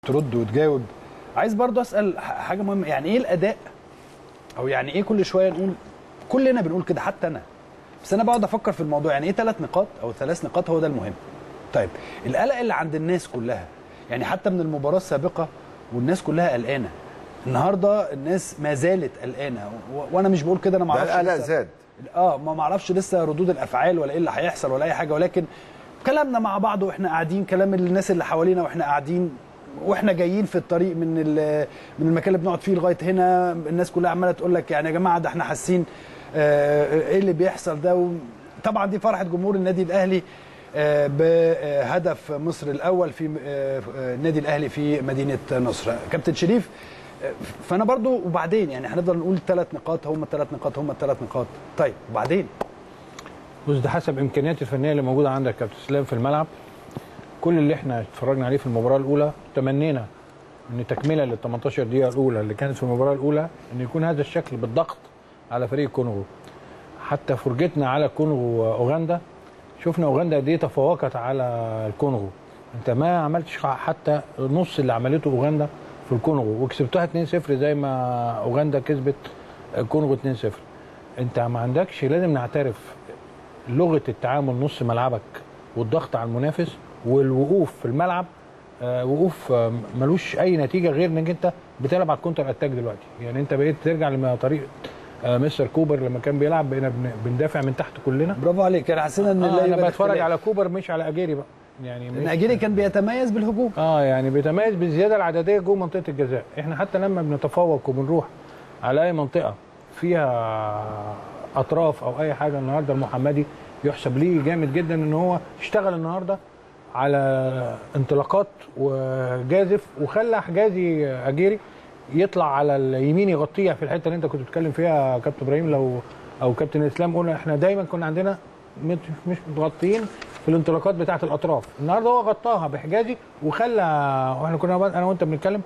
ترد وتجاوب عايز برضو اسال ح- حاجه مهمه يعني ايه الاداء او يعني ايه كل شويه نقول كلنا بنقول كده حتى انا بس انا بقعد افكر في الموضوع يعني ايه ثلاث نقاط او ثلاث نقاط هو ده المهم طيب القلق اللي عند الناس كلها يعني حتى من المباراه السابقه والناس كلها قلقانه النهارده الناس ما زالت قلقانه و- وانا مش بقول كده انا ما ده اعرفش القلق لسه- زاد اه ما معرفش لسه ردود الافعال ولا ايه اللي هيحصل ولا اي حاجه ولكن كلامنا مع بعض واحنا قاعدين كلام الناس اللي حوالينا واحنا قاعدين واحنا جايين في الطريق من ال- من المكان اللي بنقعد فيه لغايه هنا الناس كلها عماله تقول لك يعني يا جماعه ده احنا حاسين آه، ايه اللي بيحصل ده و- طبعا دي فرحه جمهور النادي الاهلي آه، بهدف مصر الاول في آه، آه، النادي الاهلي في مدينه نصر كابتن شريف آه، فانا برضو وبعدين يعني هنفضل نقول ثلاث نقاط هم الثلاث نقاط هم الثلاث نقاط طيب وبعدين بص ده حسب امكانيات الفنيه اللي موجوده عندك يا كابتن اسلام في الملعب كل اللي احنا اتفرجنا عليه في المباراه الاولى تمنينا ان تكمله لل 18 دقيقه الاولى اللي كانت في المباراه الاولى ان يكون هذا الشكل بالضغط على فريق كونغو حتى فرجتنا على كونغو واوغندا شفنا اوغندا قد ايه تفوقت على الكونغو انت ما عملتش حتى نص اللي عملته اوغندا في الكونغو وكسبتها 2-0 زي ما اوغندا كسبت الكونغو 2-0 انت ما عندكش لازم نعترف لغه التعامل نص ملعبك والضغط على المنافس والوقوف في الملعب آه، وقوف آه، ملوش اي نتيجه غير انك انت بتلعب على الكونتر اتاك دلوقتي يعني انت بقيت ترجع لطريقه آه، مستر كوبر لما كان بيلعب بقينا بن- بندافع من تحت كلنا برافو عليك انا حسينا ان آه اللعيبة انا بتفرج اختلاف. على كوبر مش على اجيري بقى يعني لان مش اجيري كان بيتميز بالهجوم اه يعني بيتميز بالزياده العدديه جوه منطقه الجزاء احنا حتى لما بنتفوق وبنروح على اي منطقه فيها اطراف او اي حاجه النهارده المحمدي يحسب ليه جامد جدا ان هو اشتغل النهارده على انطلاقات وجازف وخلى حجازي اجيري يطلع على اليمين يغطيها في الحته اللي انت كنت بتتكلم فيها يا كابتن ابراهيم لو او كابتن اسلام قلنا احنا دايما كنا عندنا مت- مش متغطيين في الانطلاقات بتاعه الاطراف النهارده هو غطاها بحجازي وخلى واحنا كنا انا وانت بنتكلم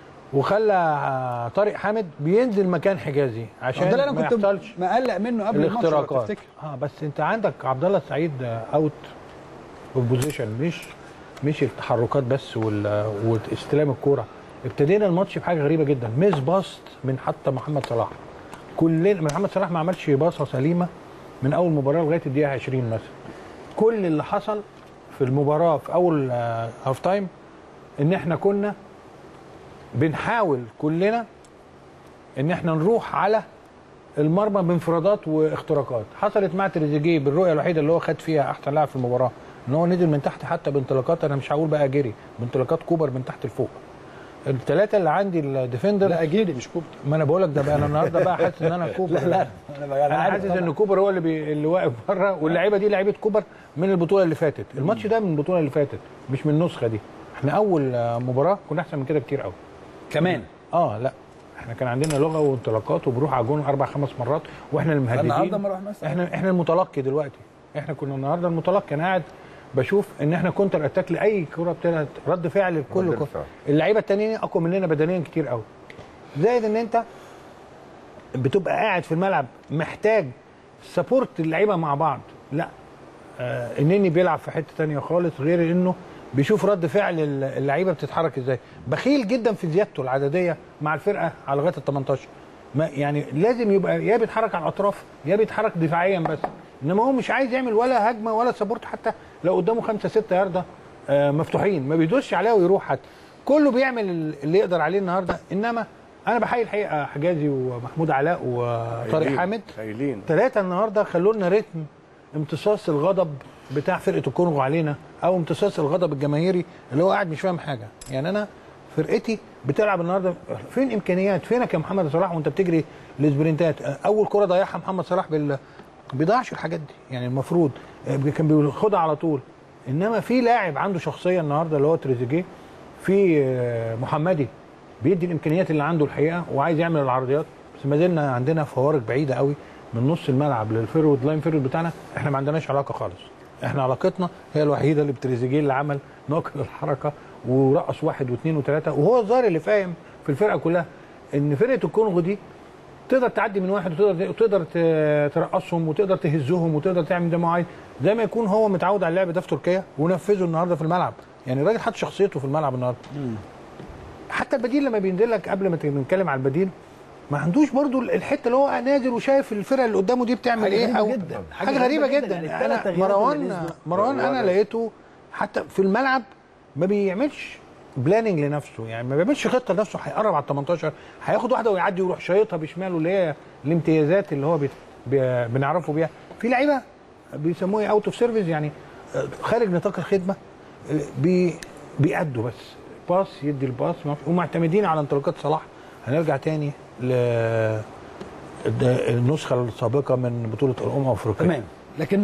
وخلى طارق حامد بينزل مكان حجازي عشان ده اللي انا ما كنت يحصلش مقلق منه قبل الماتش لو الاختراقات تفتكر اه بس انت عندك عبد الله السعيد اوت اوف بوزيشن مش مش التحركات بس وال- واستلام الكوره ابتدينا الماتش بحاجه غريبه جدا ميس باست من حتى محمد صلاح كلنا محمد صلاح ما عملش باصه سليمه من اول مباراه لغايه الدقيقه 20 مثلا كل اللي حصل في المباراه في اول آه، هاف تايم ان احنا كنا بنحاول كلنا ان احنا نروح على المرمى بانفرادات واختراقات حصلت مع تريزيجيه بالرؤيه الوحيده اللي هو خد فيها احسن لاعب في المباراه ان هو نزل من تحت حتى بانطلاقات انا مش هقول بقى جري بانطلاقات كوبر من تحت لفوق الثلاثه اللي عندي الديفندر لا اجيري مش كوبر ما انا بقول لك ده بقى انا النهارده بقى حاسس ان انا كوبر لا لا انا بقى انا حاسس ان كوبر هو اللي بي... اللي واقف بره واللعيبه دي لعيبه كوبر من البطوله اللي فاتت الماتش ده من البطوله اللي فاتت مش من النسخه دي احنا اول آه، مباراه كنا احسن من كده كتير قوي كمان اه لا احنا كان عندنا لغه وانطلاقات وبنروح على الجون اربع خمس مرات واحنا النهارده المهددين ما رحناش احنا احنا المتلقي دلوقتي احنا كنا النهارده المتلقي انا قاعد بشوف ان احنا كونتر اتاك لاي كره بتاعت رد فعل لكل رد كرة. الفعل. اللعيبه التانيين اقوى مننا بدنيا كتير قوي زائد ان انت بتبقى قاعد في الملعب محتاج سبورت اللعيبه مع بعض لا آه انني بيلعب في حته تانية خالص غير انه بيشوف رد فعل ال- اللعيبه بتتحرك ازاي بخيل جدا في زيادته العدديه مع الفرقه على لغايه ال 18 ما يعني لازم يبقى يا بيتحرك على الاطراف يا بيتحرك دفاعيا بس انما هو مش عايز يعمل ولا هجمه ولا سبورت حتى لو قدامه خمسة ستة ياردة آه مفتوحين ما بيدوسش عليها ويروح حتى كله بيعمل اللي يقدر عليه النهارده انما انا بحيي الحقيقه حجازي ومحمود علاء وطارق هايلين. حامد هايلين ثلاثة النهارده خلوا لنا رتم امتصاص الغضب بتاع فرقه الكونغو علينا او امتصاص الغضب الجماهيري اللي هو قاعد مش فاهم حاجه يعني انا فرقتي بتلعب النهارده فين امكانيات فينك يا محمد صلاح وانت بتجري السبرنتات اول كره ضيعها محمد صلاح بال بيضيعش الحاجات دي يعني المفروض كان بياخدها على طول انما في لاعب عنده شخصيه النهارده اللي هو تريزيجيه في آه، محمدي بيدي الامكانيات اللي عنده الحقيقه وعايز يعمل العرضيات بس ما زلنا عندنا فوارق بعيده قوي من نص الملعب للفيرود لاين فيرود بتاعنا احنا ما عندناش علاقه خالص احنا علاقتنا هي الوحيده اللي بتريزيجيه اللي عمل ناقل الحركه ورقص واحد واثنين وثلاثه وهو الظاهر اللي فاهم في الفرقه كلها ان فرقه الكونغو دي تقدر تعدي من واحد وتقدر وتقدر ت- ترقصهم وتقدر تهزهم وتقدر تعمل ده معين زي ما يكون هو متعود على اللعب ده في تركيا ونفذه النهارده في الملعب يعني الراجل حط شخصيته في الملعب النهارده حتى البديل لما بينزل لك قبل ما نتكلم على البديل ما عندوش برضو الحته اللي هو نازل وشايف الفرقه اللي قدامه دي بتعمل حاجة ايه غريبة او جدا. حاجه غريبه جدا يعني الثلاث انا تغييرات اللي مروان نزلوا. مروان انا مروان. لقيته حتى في الملعب ما بيعملش بلاننج لنفسه يعني ما بيعملش خطه لنفسه هيقرب على ال 18 هياخد واحده ويعدي ويروح شايطها بشماله اللي هي الامتيازات اللي هو بي بي بنعرفه بيها في لعيبه بيسموه اوت اوف سيرفيس يعني آه، خارج نطاق الخدمه آه، بي بيأدوا بس باص يدي الباص ما في- ومعتمدين على انطلاقات صلاح هنرجع تاني ل النسخه السابقه من بطوله الامم الافريقيه تمام لكن